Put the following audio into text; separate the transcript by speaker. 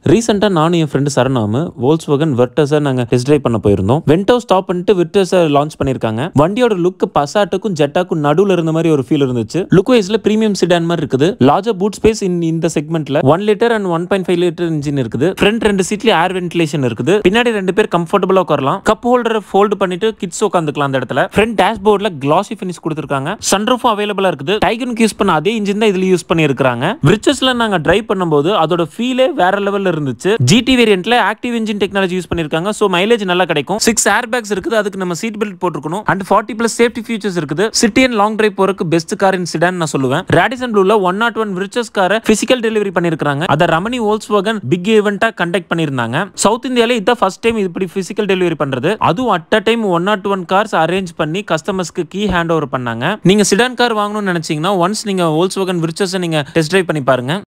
Speaker 1: ரீசெண்டாக நானும் என் ஃப்ரெண்டு சரணாமு வோல்ஸ் வகன் வெர்டஸை நாங்கள் டெஸ்ட் ட்ரைவ் பண்ண போயிருந்தோம் வென்டோ ஸ்டாப் பண்ணிட்டு விர்டஸை லான்ச் பண்ணியிருக்காங்க வண்டியோட லுக் பசாட்டுக்கும் ஜெட்டாக்கும் நடுவில் இருந்த மாதிரி ஒரு ஃபீல் இருந்துச்சு லுக் வைஸ்ல பிரீமியம் சிடான் மாதிரி இருக்குது லார்ஜர் பூட் ஸ்பேஸ் இன் இந்த செக்மெண்ட்ல one litre and one point five litre engine இருக்குது ஃப்ரண்ட் ரெண்டு சீட்ல ஏர் வென்டிலேஷன் இருக்குது பின்னாடி ரெண்டு பேர் கம்ஃபர்டபுளா உட்காரலாம் கப் ஹோல்டரை ஃபோல்டு பண்ணிட்டு கிட்ஸ் உட்காந்துக்கலாம் அந்த இடத்துல ஃப்ரண்ட் டேஷ்போர்ட்ல கிளாசி ஃபினிஷ் கொடுத்துருக்காங்க சன்ரூஃபும் அவைலபிளா இருக்குது டைகனுக்கு யூஸ் பண்ண அதே இன்ஜின் தான் இதுல யூஸ் பண்ணியிருக்காங்க விரிச்சஸ்ல நாங்க டிரைவ் பண்ணும்போது அதோட ஃபீலே வேற லெவல்ல இருந்துச்சு ஜிடி வேரியன்ட்ல ஆக்டிவ் இன்ஜின் டெக்னாலஜி யூஸ் பண்ணிருக்காங்க சோ மைலேஜ் நல்லா கிடைக்கும் சிக்ஸ் ஏர் பேக்ஸ் இருக்குது அதுக்கு நம்ம சீட் பெல்ட் போட்டுருக்கணும் and forty plus safety features இருக்குது சிட்டி அண்ட் லாங் டிரைவ் போறதுக்கு பெஸ்ட் கார் இன் சிடான் நான் சொல்லுவேன் ரேடிசன் ப்ளூல ஒன் நாட் ஒன் விரிச்சஸ் காரை பிசிக்கல் டெலிவரி பண்ணிருக்காங்க அதை ரமணி வோல்ஸ் வகன் பிக் ஈவெண்டா கண்டக்ட் பண்ணிருந்தாங்க சவுத் இந்தியால இதான் ஃபர்ஸ்ட் டைம் இப்படி பிசிக்கல் டெலிவரி பண்றது அதுவும் at a time one nought one cars arrange பண்ணி கஸ்டமர்ஸ்க்கு கீ ஹேண்ட் ஓவர் பண்ணாங்க நீங்க சிடான் கார் வாங்கணும்னு நினைச்சீங்கன்னா ஒன்ஸ் நீங்க வோல்ஸ் வகன் விரிச்சஸ் நீங்க டெஸ்ட் டிரைவ் பண்ணி பாருங்க